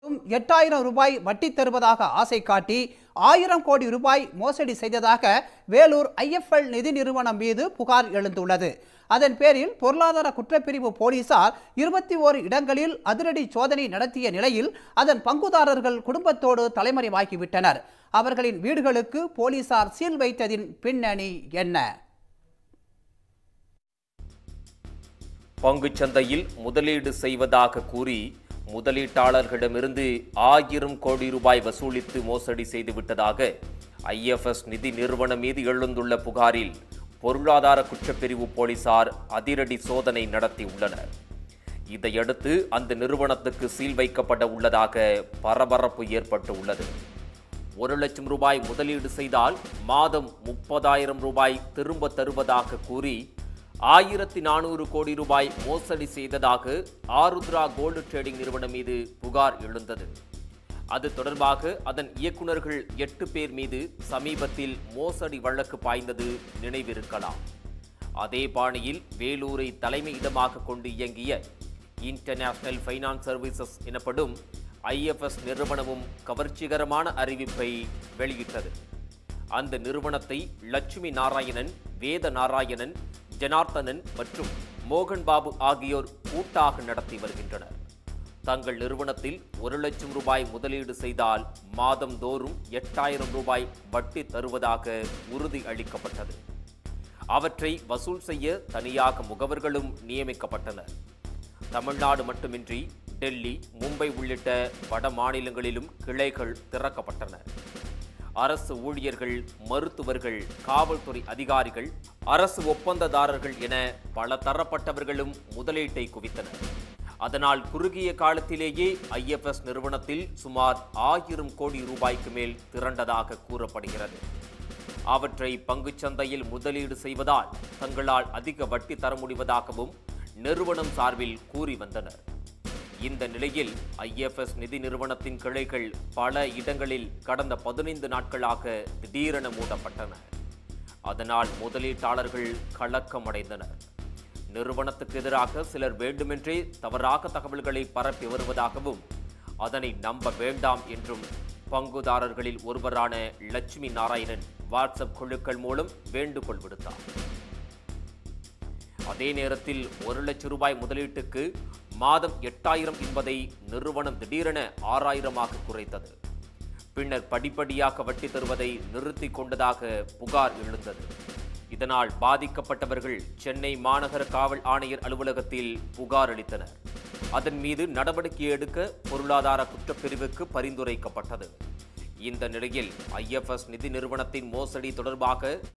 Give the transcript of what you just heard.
எட்டாயிரம் ரூபாய் வட்டி தருவதாக ஆசை காட்டி ஆயிரம் கோடி ரூபாய் மோசடி செய்ததாக வேலூர் ஐஎஃப்எல் நிதி நிறுவனம் மீது புகார் எழுந்துள்ளது அதன் பேரில் பொருளாதார குற்றப்பிரிவு போலீசார் இருபத்தி ஓரு இடங்களில் அதிரடி சோதனை நடத்திய நிலையில் அதன் பங்குதாரர்கள் குடும்பத்தோடு தலைமறைவாகிவிட்டனர் அவர்களின் வீடுகளுக்கு போலீசார் சீல் வைத்ததின் பின்னணி என்ன பங்குச் சந்தையில் முதலீடு செய்வதாக கூறி முதலீட்டாளர்களிடமிருந்து ஆயிரம் கோடி ரூபாய் வசூலித்து மோசடி செய்துவிட்டதாக ஐஎஃப்எஸ் நிதி நிறுவனம் மீது எழுந்துள்ள புகாரில் பொருளாதார குற்றப்பிரிவு போலீசார் அதிரடி சோதனை நடத்தியுள்ளனர் இதையடுத்து அந்த நிறுவனத்துக்கு சீல் வைக்கப்பட உள்ளதாக பரபரப்பு ஏற்பட்டு உள்ளது ஒரு லட்சம் ரூபாய் முதலீடு செய்தால் மாதம் முப்பதாயிரம் ரூபாய் திரும்ப தருவதாக கூறி ஆயிரத்தி நானூறு கோடி ரூபாய் மோசடி செய்ததாக ஆருத்ரா கோல்டு ட்ரேடிங் நிறுவனம் மீது புகார் எழுந்தது அது தொடர்பாக அதன் இயக்குநர்கள் எட்டு பேர் மீது சமீபத்தில் மோசடி வழக்கு பாய்ந்தது நினைவிருக்கலாம் அதே பாணியில் வேலூரை தலைமையிடமாக கொண்டு இயங்கிய இன்டர்நேஷனல் ஃபைனான்ஸ் சர்வீசஸ் எனப்படும் ஐஎஃப்எஸ் நிறுவனமும் கவர்ச்சிகரமான அறிவிப்பை வெளியிட்டது அந்த நிறுவனத்தை லட்சுமி நாராயணன் வேத நாராயணன் ஜனார்த்தனன் மற்றும் மோகன் பாபு ஆகியோர் கூட்டாக நடத்தி வருகின்றனர் தங்கள் நிறுவனத்தில் ஒரு லட்சம் ரூபாய் முதலீடு செய்தால் மாதந்தோறும் எட்டாயிரம் ரூபாய் வட்டி தருவதாக உறுதி அளிக்கப்பட்டது அவற்றை வசூல் செய்ய தனியாக முகவர்களும் நியமிக்கப்பட்டனர் தமிழ்நாடு மட்டுமின்றி டெல்லி மும்பை உள்ளிட்ட வட மாநிலங்களிலும் கிளைகள் திறக்கப்பட்டன அரசு ஊழியர்கள் மருத்துவர்கள் காவல்துறை அதிகாரிகள் அரசு ஒப்பந்ததாரர்கள் என பல தரப்பட்டவர்களும் முதலீட்டை குவித்தனர் அதனால் குறுகிய காலத்திலேயே ஐஎஃப்எஸ் நிறுவனத்தில் சுமார் ஆயிரம் கோடி ரூபாய்க்கு மேல் திரண்டதாக கூறப்படுகிறது அவற்றை பங்குச் சந்தையில் முதலீடு செய்வதால் தங்களால் அதிக வட்டி தர முடிவதாகவும் நிறுவனம் சார்பில் கூறி வந்தனர் இந்த நிலையில் ஐஎஃப்எஸ் நிதி நிறுவனத்தின் கிளைகள் பல இடங்களில் கடந்த பதினைந்து நாட்களாக திடீரென மூடப்பட்டன அதனால் முதலீட்டாளர்கள் கலக்கமடைந்தனர் நிறுவனத்துக்கு எதிராக சிலர் வேண்டுமென்றே தவறாக தகவல்களை பரப்பி வருவதாகவும் அதனை நம்ப வேண்டாம் என்றும் பங்குதாரர்களில் ஒருவரான லட்சுமி நாராயணன் வாட்ஸ்அப் குழுக்கள் மூலம் வேண்டுகோள் விடுத்தார் அதே நேரத்தில் ஒரு லட்சம் ரூபாய் முதலீட்டுக்கு மாதம் எட்டாயிரம் என்பதை நிறுவனம் திடீரென ஆறாயிரமாக குறைத்தது பின்னர் படிப்படியாக வட்டி தருவதை நிறுத்தி கொண்டதாக புகார் எழுந்தது இதனால் பாதிக்கப்பட்டவர்கள் சென்னை மாநகர காவல் ஆணையர் அலுவலகத்தில் புகார் அளித்தனர் அதன் மீது நடவடிக்கை எடுக்க பொருளாதார குற்றப்பிரிவுக்கு பரிந்துரைக்கப்பட்டது இந்த நிலையில் ஐஎஃப்எஸ் நிதி நிறுவனத்தின் மோசடி தொடர்பாக